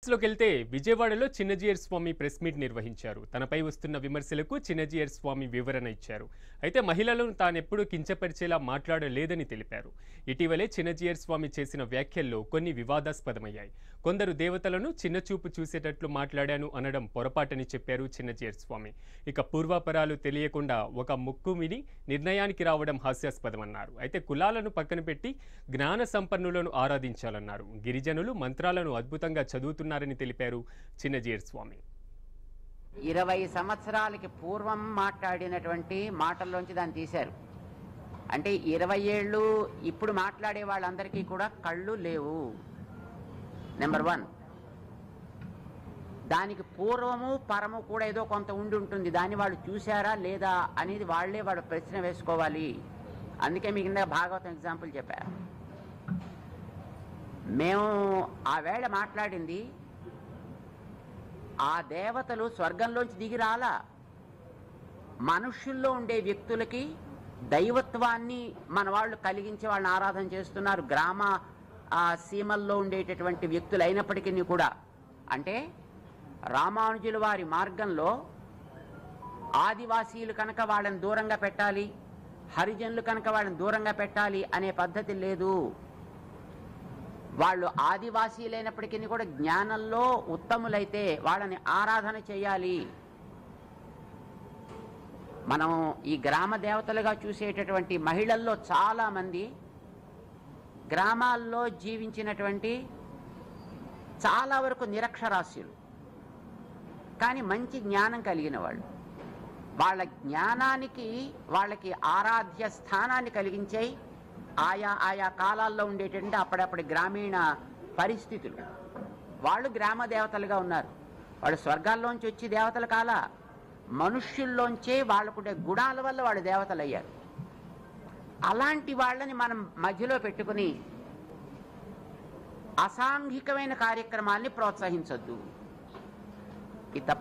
లోకి వెళ్తే విజయవాడలో చిన్నజీయర్ స్వామి ప్రెస్ మీట్ నిర్వహించారు తనపై వస్తున్న విమర్శలకు చిన్నజీయర్ స్వామి వివరణ ఇచ్చారు అయితే మహిళలను తానెప్పుడూ కించపరిచేలా మాట్లాడలేదని తెలిపారు ఇటీవలే చిన్నజీయర్ స్వామి చేసిన వ్యాఖ్యల్లో కొన్ని వివాదాస్పదమయ్యాయి కొందరు దేవతలను చిన్నచూపు చూసేటట్లు మాట్లాడాను అనడం పొరపాటని చెప్పారు చిన్నజీయర్ స్వామి ఇక పూర్వాపరాలు తెలియకుండా ఒక ముక్కు విని నిర్ణయానికి రావడం హాస్యాస్పదమన్నారు అయితే కులాలను పక్కన పెట్టి జ్ఞాన సంపన్నులను ఆరాధించాలన్నారు గిరిజనులు మంత్రాలను అద్భుతంగా చదువుతున్నారని తెలిపారు చిన్నజీయర్ స్వామి ఇరవై సంవత్సరాలకి పూర్వం మాట్లాడినటువంటి మాటల్లోంచి దాన్ని తీశారు అంటే ఇరవై ఏళ్ళు ఇప్పుడు మాట్లాడే వాళ్ళందరికీ కూడా కళ్ళు లేవు నెంబర్ వన్ దానికి పూర్వము పరము కూడా ఏదో కొంత ఉండి ఉంటుంది దాన్ని వాళ్ళు చూశారా లేదా అనేది వాళ్ళే వాడు ప్రశ్న వేసుకోవాలి అందుకే మీకు ఇందాక భాగవతం ఎగ్జాంపుల్ చెప్పా మేము ఆ వేళ మాట్లాడింది ఆ దేవతలు స్వర్గంలోంచి దిగి రాలా మనుష్యుల్లో ఉండే వ్యక్తులకి దైవత్వాన్ని మన వాళ్ళు కలిగించి వాళ్ళని ఆరాధన చేస్తున్నారు గ్రామ ఆ, సీమల్లో ఉండేటటువంటి వ్యక్తులు అయినప్పటికీ కూడా అంటే రామానుజుల వారి మార్గంలో ఆదివాసీలు కనుక వాళ్ళని దూరంగా పెట్టాలి హరిజనులు కనుక వాళ్ళని దూరంగా పెట్టాలి అనే పద్ధతి లేదు వాళ్ళు ఆదివాసీలైనప్పటికీ కూడా జ్ఞానంలో ఉత్తములైతే వాళ్ళని ఆరాధన చేయాలి మనం ఈ గ్రామ దేవతలుగా చూసేటటువంటి మహిళల్లో చాలా మంది గ్రామాల్లో జీవించినటువంటి చాలా వరకు నిరక్షరాస్యులు కానీ మంచి జ్ఞానం కలిగిన వాళ్ళు వాళ్ళ జ్ఞానానికి వాళ్ళకి ఆరాధ్య స్థానాన్ని కలిగించాయి ఆయా ఆయా కాలాల్లో ఉండేటటువంటి అప్పుడప్పటి గ్రామీణ పరిస్థితులు వాళ్ళు గ్రామ దేవతలుగా ఉన్నారు వాళ్ళు స్వర్గాల్లోంచి వచ్చి దేవతలు కాల మనుష్యుల్లోంచే వాళ్ళకుండే గుణాల వల్ల వాళ్ళు దేవతలు అయ్యారు అలాంటి వాళ్ళని మనం మధ్యలో పెట్టుకుని అసాంఘికమైన కార్యక్రమాల్ని ప్రోత్సహించొద్దు ఇది తప్ప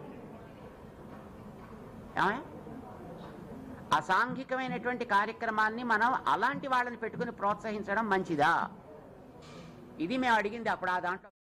ఏమయ్య? అసాంఘికమైనటువంటి కార్యక్రమాన్ని మనం అలాంటి వాళ్ళని పెట్టుకుని ప్రోత్సహించడం మంచిదా ఇది మేము అడిగింది అప్పుడు ఆ దాంట్లో